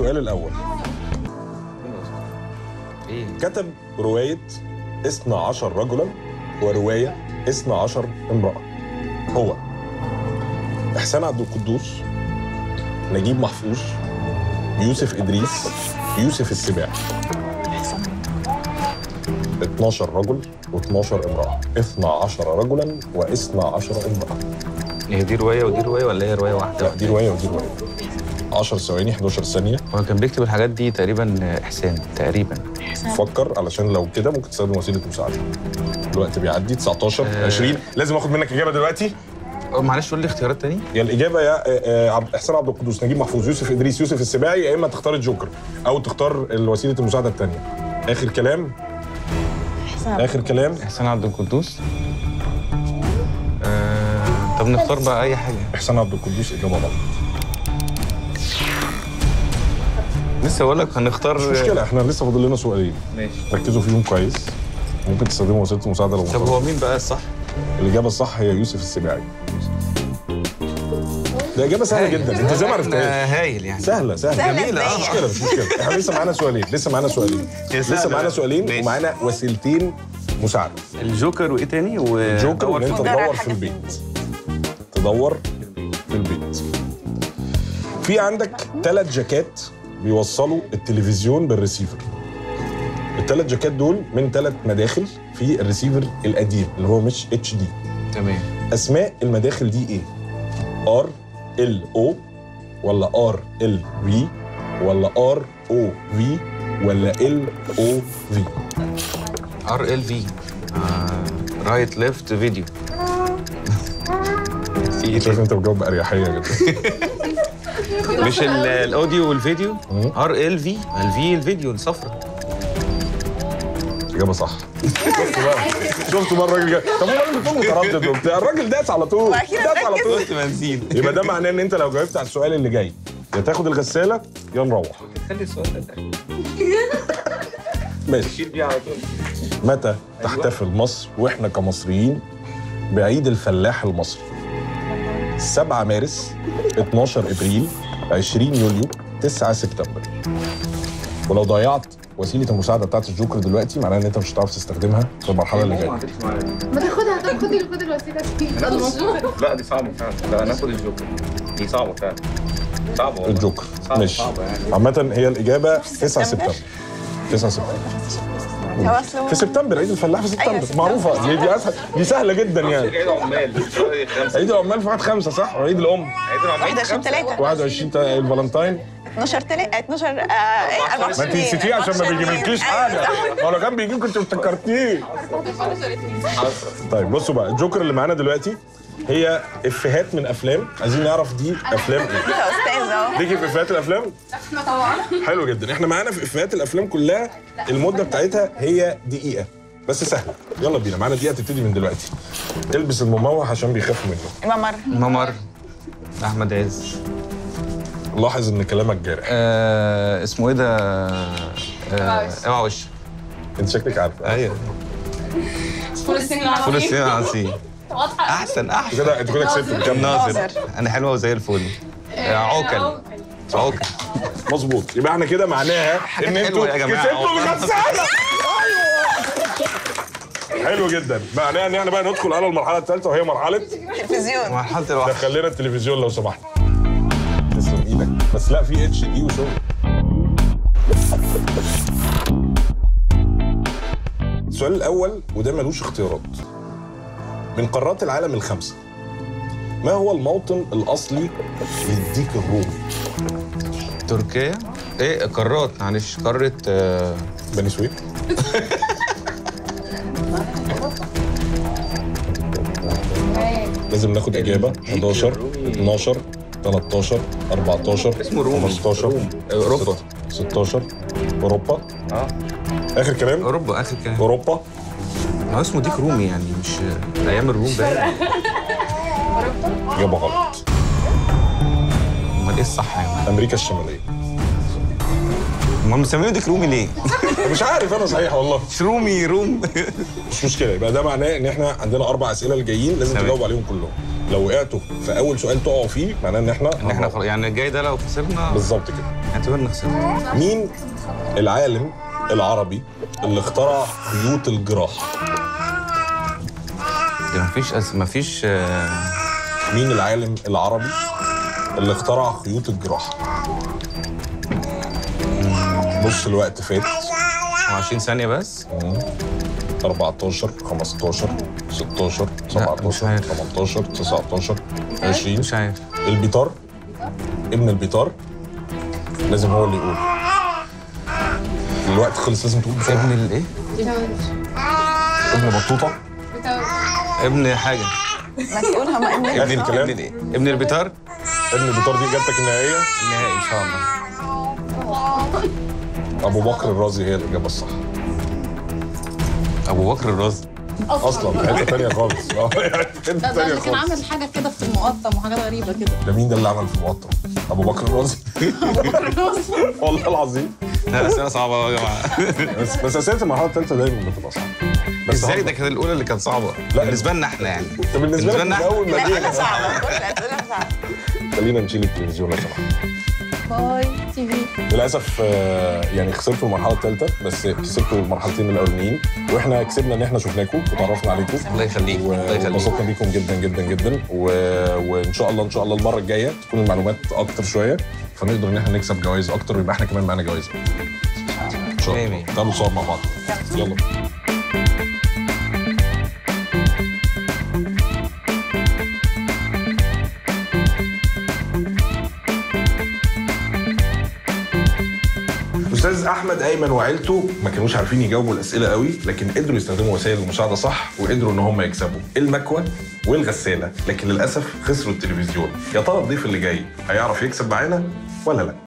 السؤال الاول ايه كتب روايه 12 رجلا وروايه 12 امراه هو احسان عبد القدوس نجيب محفوظ يوسف ادريس يوسف السباعي 12 رجل و12 امراه 12 رجلا و12 امراه هي دي روايه ودي روايه ولا هي روايه لا واحده؟ دي روايه ودي روايه 10 ثواني 11 ثانيه هو كان بيكتب الحاجات دي تقريبا احسان تقريبا فكر علشان لو كده ممكن تستخدم وسيله مساعده الوقت بيعدي 19 آه. 20 لازم اخد منك اجابه دلوقتي أه، معلش قول لي اختيارات تاني يا الاجابه يا آه، آه، عبد احسان عبد القدوس نجيب محفوظ يوسف ادريس يوسف السباعي يا اما تختار الجوكر او تختار وسيله المساعده الثانيه اخر كلام اخر كلام احسان عبد القدوس آه... طب نختار بقى اي حاجه احسان عبد القدوس اجابه غلط لسه بقول لك هنختار مش مشكله احنا لسه فاضل لنا سؤالين ماشي ركزوا فيهم كويس ممكن تستخدموا وسيله المساعده لو طب مطلوب. هو مين بقى الصح؟ الاجابه الصح هي يوسف السباعي ده اجابه سهله جدا انت ازاي ما عرفتهاش آه، هايل يعني سهله سهله سهلة جميله إزاي اه مش مشكله مش مشكله احنا لسه معانا سؤالين لسه معانا سؤالين هي سهلة. لسه معانا سؤالين ماشي. ومعانا وسيلتين مساعده الجوكر وايه تاني؟ و جوكر دور وان انت في- تدور على تدور في حاجة. البيت تدور في البيت في عندك ثلاث جاكات بيوصلوا التلفزيون بالريسيفر الثلاث جاكات دول من ثلاث مداخل في الريسيفر القديم اللي هو مش اتش دي تمام اسماء المداخل دي ايه ار ال او ولا ار ال في ولا ار او في ولا ال او في ار ال في رايت ليفت فيديو في ايه شايف تاني؟ انت بتجاوب باريحيه جدا مش ال- الاوديو والفيديو مم. ار ال في الفي الفيديو الصفرة اجابه صح شفت بقى شفت بقى الراجل جاي طب هو الراجل بيكون متردد وبتاع الراجل داس على طول وأخيراً داس على ركز. طول قلت بنزين يبقى ده معناه ان انت لو جاوبت على السؤال اللي جاي يا تاخد الغساله يا نروح خلي السؤال ده ماشي شيل بيه على طول متى تحتفل مصر واحنا كمصريين بعيد الفلاح المصري 7 مارس 12 ابريل 20 يوليو 9 سبتمبر ولو ضيعت وسيله المساعده بتاعت الجوكر دلوقتي معناها ان انت مش هتعرف تستخدمها في المرحله اللي جايه ما تاخدها طب خد خد الوسيله دي لا دي صعبة فعلا لا ناخد الجوكر دي صعبة فعلا صعبة والله. الجوكر صعبة ماشي صعبة يعني عامة هي الإجابة 9 سبتمبر 9 سبتمبر هو أصله في سبتمبر عيد الفلاح في سبتمبر سبتمبر. معروفة دي دي أسهل دي سهلة جدا يعني عيد عمال خمسة عيد العمال في واحد خمسة صح وعيد الأم عيد العمال 21 3 21 تا- الفالنتاين 12 3 12 آه، ما انت نسيتيه عشان ما بيجيبلكيش حاجة هو لو كان بيجيب كنت افتكرتيه طيب بصوا بقى الجوكر اللي معانا دلوقتي هي افيهات من افلام عايزين نعرف دي افلام ايه انت استاذ اهو ليكي في افيهات الافلام طبعا حلو جدا احنا معانا في افيهات الافلام كلها المده بتاعتها هي دقيقه بس سهله يلا بينا معانا دقيقه تبتدي من دلوقتي البس المموح عشان بيخافوا منه ممر ممر احمد عز لاحظ ان كلامك جارح آه اسمه ايه ده آه، اوعى وش انت شكلك عارف ايوه فول السنين فول العربي السين العظيم واضحه احسن انت احسن كده انت كده كسبت بكام ناظر ناظر. انا حلوه وزي الفل آه، عوكل عوكل مظبوط يبقى احنا كده معناها ان انتوا حلوة يا جماعة. كسبتوا والله. الغساله ايوه حلو جدا معناها ان احنا بقى ندخل على المرحله الثالثه وهي مرحله تلفزيون مرحله الوحش دخل لنا التلفزيون لو سمحت تسلم ايدك بس لا في اتش دي وشغل السؤال الاول وده ملوش اختيارات من قارات العالم الخمسه ما هو الموطن الاصلي للديك الرومي تركيا ايه قارات معلش قاره آه، بني سويف لازم ناخد اجابه 11 12 13 14 اسمه رومي. 15 روم. أوروبا. 16 اوروبا اه اخر كلام اوروبا اخر كلام اوروبا هو اسمه ديك رومي يعني مش ايام الروم باين اجابه غلط امال ايه الصح يعني امريكا الشماليه امال مسمينه ديك رومي ليه مش عارف انا صحيح والله مش رومي روم مش مشكله يبقى ده معناه ان احنا عندنا اربع اسئله الجايين لازم تمام. تجاوب عليهم كلهم لو وقعتوا في اول سؤال تقعوا فيه معناه ان احنا ان احنا خلاص يعني الجاي ده لو خسرنا بالظبط كده اعتبرنا خسرنا مين العالم العربي اللي اخترع خيوط الجراح دي مفيش أس... مفيش آه، مين العالم العربي اللي اخترع خيوط الجراح نص الوقت فات 20 ثانيه بس 14 15 16 مش 17 عارف. 18 19 20 مش عارف البيطار ابن البيطار لازم هو اللي يقول الوقت خلص لازم تقول بسرعه ابن الايه ابن بطوطه ابن حاجه ما تقولها ما ابن إنك الكلام ابن الايه ابن البيطار ابن البيطار دي اجابتك النهائيه النهائي ان شاء الله ابو بكر الرازي هي الاجابه الصح ابو بكر الرازي اصلا حته ثانيه خالص اه يعني حته ده ده ثانيه اللي كان خالص عامل حاجه كده في المقطم وحاجات غريبه كده ده مين ده اللي عمل في المقطم ابو بكر الرازي والله العظيم لا اسئله صعبه أوي يا جماعه بس بس اسئله المرحله الثالثه دايما بتبقى صعبه بس ازاي هو- ده كانت الاولى اللي كانت صعبه لا. بالنسبه لنا احنا يعني طب بالنسبه لك بالنسبة لنا من اول ما لا جينا أنا صعبة كل الأسئلة صعبة خلينا نشيل التلفزيون لو سمحت باي تي في للاسف آه، يعني خسرتوا المرحله الثالثه بس كسبتوا المرحلتين الاولانيين واحنا كسبنا ان احنا شفناكم وتعرفنا عليكم الله يخليك الله يخليك وانبسطنا بيكم جدا جدا جدا و... وان شاء الله ان شاء الله المره الجايه تكون المعلومات اكتر شويه فنقدر ان احنا نكسب جوائز اكتر ويبقى احنا كمان معانا جوائز ان شاء مية الله مية. تعالوا نصور مع بعض يلا استاذ احمد ايمن وعيلته ما كانوش عارفين يجاوبوا الاسئله قوي لكن قدروا يستخدموا وسائل المساعده صح وقدروا ان هم يكسبوا المكوه والغساله لكن للاسف خسروا التلفزيون يا ترى الضيف اللي جاي هيعرف يكسب معانا ولا لا